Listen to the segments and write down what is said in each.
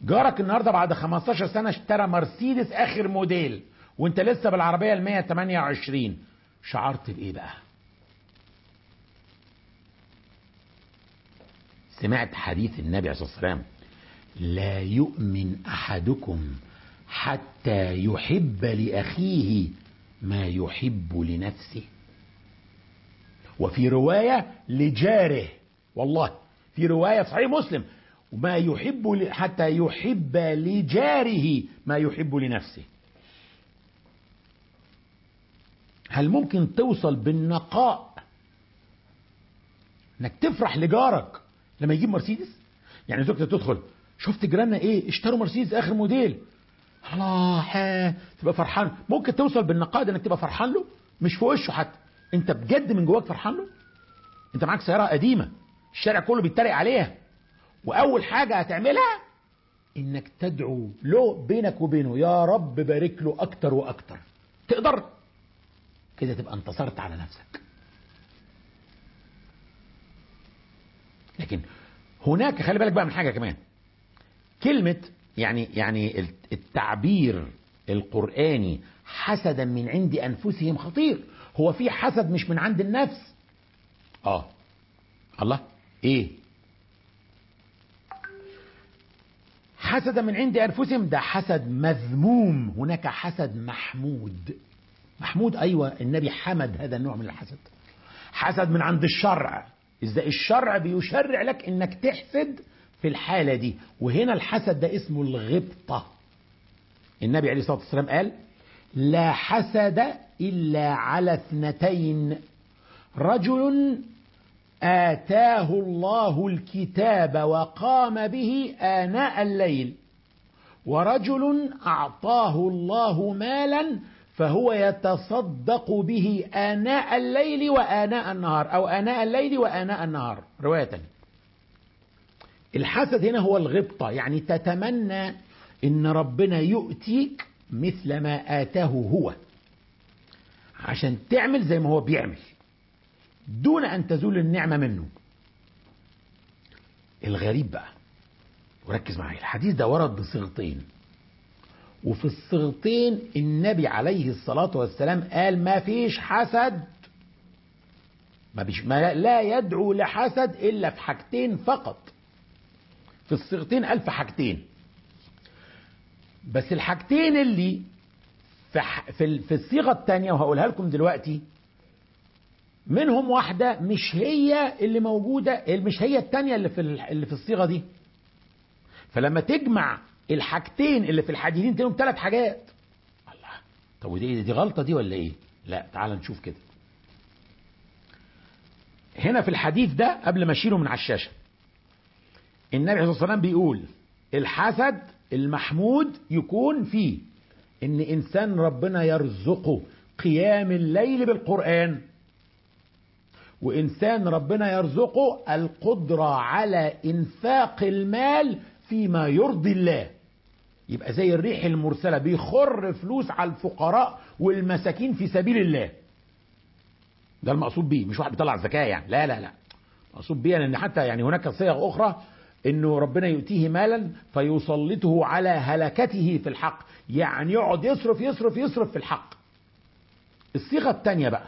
جارك النهارده بعد 15 سنه اشترى مرسيدس اخر موديل وانت لسه بالعربيه ال 128 شعرت بايه بقى؟ سمعت حديث النبي عليه الصلاه والسلام لا يؤمن احدكم حتى يحب لاخيه ما يحب لنفسه وفي روايه لجاره والله في روايه صحيح مسلم وما يحب ل- حتى يحب لجاره ما يحب لنفسه هل ممكن توصل بالنقاء انك تفرح لجارك لما يجيب مرسيدس يعني زوجتك تدخل شفت جيراننا ايه اشتروا مرسيدس اخر موديل الله ها تبقى فرحان ممكن توصل بالنقاء ده انك تبقى فرحان له مش في وشه حتى انت بجد من جواك فرحان له انت معاك سياره قديمه الشارع كله بيتريق عليها واول حاجه هتعملها انك تدعو له بينك وبينه يا رب بارك له اكتر واكتر تقدر كده تبقى انتصرت على نفسك لكن هناك خلي بالك بقى من حاجه كمان كلمه يعني يعني التعبير القراني حسدا من عند انفسهم خطير هو في حسد مش من عند النفس اه الله ايه حسد من عند انفسهم ده حسد مذموم هناك حسد محمود محمود ايوه النبي حمد هذا النوع من الحسد حسد من عند الشرع ازاي الشرع بيشرع لك انك تحسد في الحاله دي وهنا الحسد ده اسمه الغبطه النبي عليه الصلاه والسلام قال لا حسد الا على اثنتين رجل آتاه الله الكتاب وقام به آناء الليل ورجل أعطاه الله مالا فهو يتصدق به آناء الليل وآناء النهار أو آناء الليل وآناء النهار رواية الحسد هنا هو الغبطة يعني تتمنى إن ربنا يؤتيك مثل ما آتاه هو عشان تعمل زي ما هو بيعمل دون أن تزول النعمة منه الغريب بقى وركز معايا الحديث ده ورد بصيغتين وفي الصيغتين النبي عليه الصلاة والسلام قال ما فيش حسد ما, بيش ما لا يدعو لحسد إلا في حاجتين فقط في الصيغتين قال في حاجتين بس الحاجتين اللي في, في, في الصيغة الثانية وهقولها لكم دلوقتي منهم واحدة مش هي اللي موجودة مش هي التانية اللي في اللي في الصيغة دي فلما تجمع الحاجتين اللي في الحديثين تلاقيهم ثلاث حاجات الله طب ودي دي غلطة دي ولا ايه؟ لا تعال نشوف كده هنا في الحديث ده قبل ما اشيله من على الشاشة النبي عليه الصلاة والسلام بيقول الحسد المحمود يكون فيه ان انسان ربنا يرزقه قيام الليل بالقرآن وإنسان ربنا يرزقه القدرة على إنفاق المال فيما يرضي الله يبقى زي الريح المرسلة بيخر فلوس على الفقراء والمساكين في سبيل الله ده المقصود بيه مش واحد بيطلع زكاة يعني لا لا لا مقصود بيه لأن حتى يعني هناك صيغ أخرى إنه ربنا يؤتيه مالا فيسلطه على هلكته في الحق يعني يقعد يصرف يصرف يصرف في الحق الصيغة الثانية بقى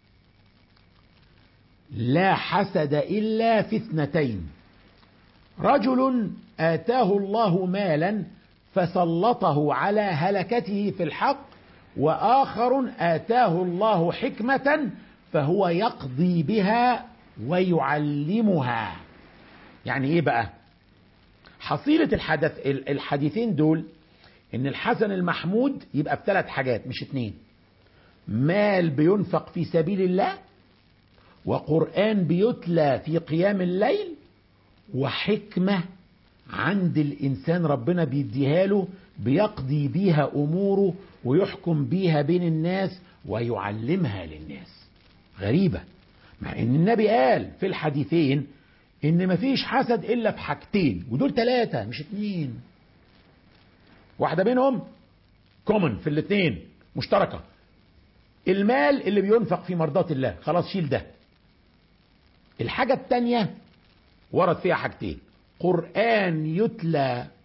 لا حسد إلا في اثنتين رجل آتاه الله مالا فسلطه على هلكته في الحق وآخر آتاه الله حكمة فهو يقضي بها ويعلمها يعني ايه بقى حصيلة الحدث الحديثين دول ان الحسن المحمود يبقى بثلاث حاجات مش اتنين مال بينفق في سبيل الله وقرآن بيتلى في قيام الليل وحكمة عند الإنسان ربنا بيديها له بيقضي بيها أموره ويحكم بيها بين الناس ويعلمها للناس غريبة مع ان النبي قال في الحديثين ان مفيش حسد الا في حاجتين ودول ثلاثة مش اتنين واحدة منهم كومن في الاتنين مشتركة المال اللي بينفق في مرضات الله خلاص شيل ده الحاجة التانية ورد فيها حاجتين قرآن يتلى